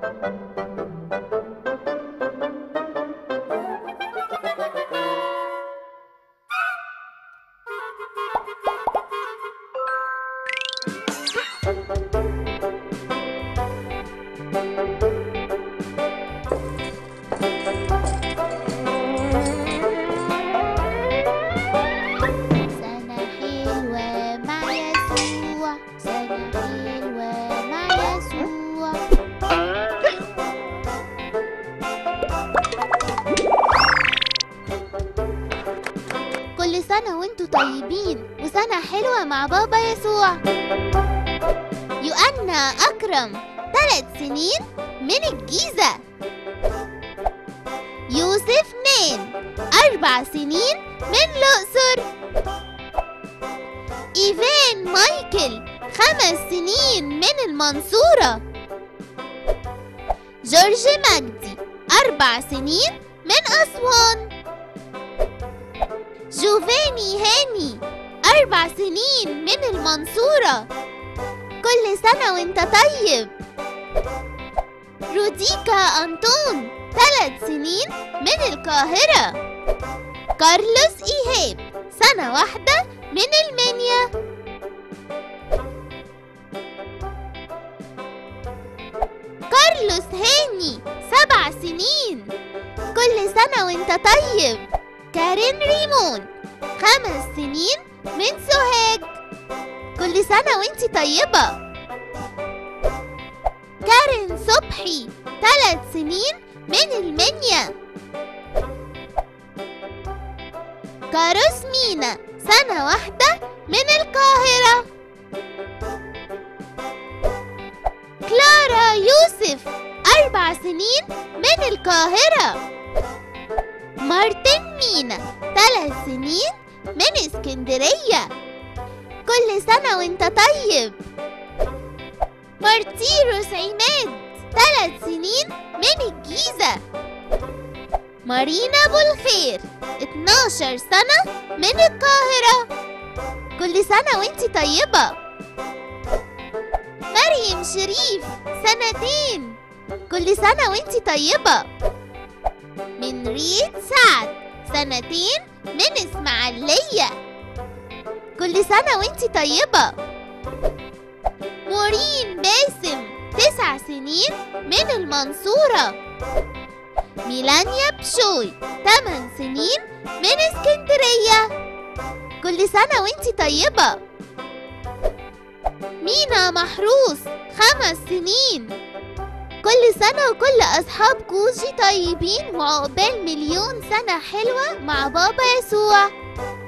سنة حلوة مع يسوع سنة حلوة مع يسوع كل سنة وانتوا طيبين وسنة حلوة مع بابا يسوع يؤنا أكرم ثلاث سنين من الجيزة يوسف نين أربع سنين من الأقصر إيفان مايكل خمس سنين من المنصورة جورج مجدي أربع سنين من أسوان جوفاني هاني أربع سنين من المنصورة كل سنة وانت طيب روديكا أنطون ثلاث سنين من القاهرة كارلوس إيهاب سنة واحدة من المنيا كارلوس هاني سبع سنين كل سنة وانت طيب كارين ريمون خمس سنين من سوهاج كل سنة وانت طيبة كارين صبحي ثلاث سنين من المنيا كاروس مينا سنة واحدة من القاهرة كلارا يوسف أربع سنين من القاهرة مارتن مينا ثلاث سنين من اسكندرية كل سنة وانت طيب مارتيروس عماد ثلاث سنين من الجيزة مارينا أبو الخير 12 سنة من القاهرة كل سنة وانت طيبة مريم شريف سنتين كل سنة وانت طيبة من ريت سعد سنتين من اسماعيلية كل سنة وانت طيبة مورين باسم تسع سنين من المنصورة ميلانيا بشوي 8 سنين من اسكندرية كل سنة وانت طيبة مينا محروس خمس سنين كل سنة وكل أصحاب كوجي طيبين وعقبال مليون سنة حلوة مع بابا يسوع